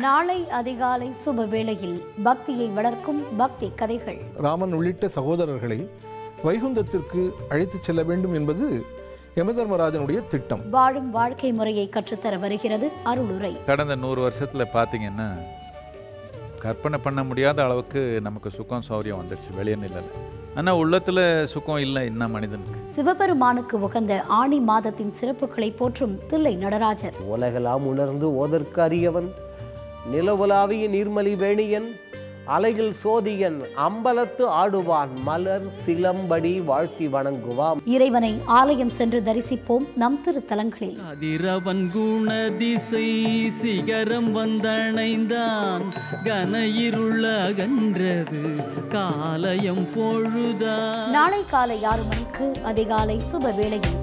நாளை அதிகாலை சுப வேளையில் பக்தியை வளர்க்கும் பக்தி கதைகள் ராமன் உள்ளிட்ட சகோதரர்களை வைகுந்தத்திற்கு அழைத்துச் செல்ல வேண்டும் என்பது யமதர்மராஜனுடைய திட்டம் வாழும் வாழ்க்கை முறையை கற்றுத்தர வருகிறது அருளுரை கடந்த நூறு வருஷத்தில் பார்த்தீங்கன்னா கற்பனை பண்ண முடியாத அளவுக்கு நமக்கு சுகம் சௌரியம் வந்துடுச்சு வெளியே நிலையில் ஆனால் உள்ளத்தில் சுகம் இல்லை இன்னும் மனிதனுக்கு சிவபெருமானுக்கு உகந்த ஆணி மாதத்தின் சிறப்புகளை போற்றும் தில்லை நடராஜர் உலகெல்லாம் உணர்ந்து ஓதற்கு அறியவன் நிலவுலாவிய நீர்மலி வேணியன் அலைகள் சோதியன் அம்பலத்து ஆடுவான் மலர் சிலம்படி வாழ்த்தி வணங்குவாம் இறைவனை ஆலயம் சென்று தரிசிப்போம் நம் திருத்தலங்களில் கதிரவன் குணதிசை சிகரம் வந்தணைந்தான் கன இருள் அகன்றது காலயம் பொழுதா நாளை காலை ஆறு மணிக்கு அதிகாலை சுப வேளையில்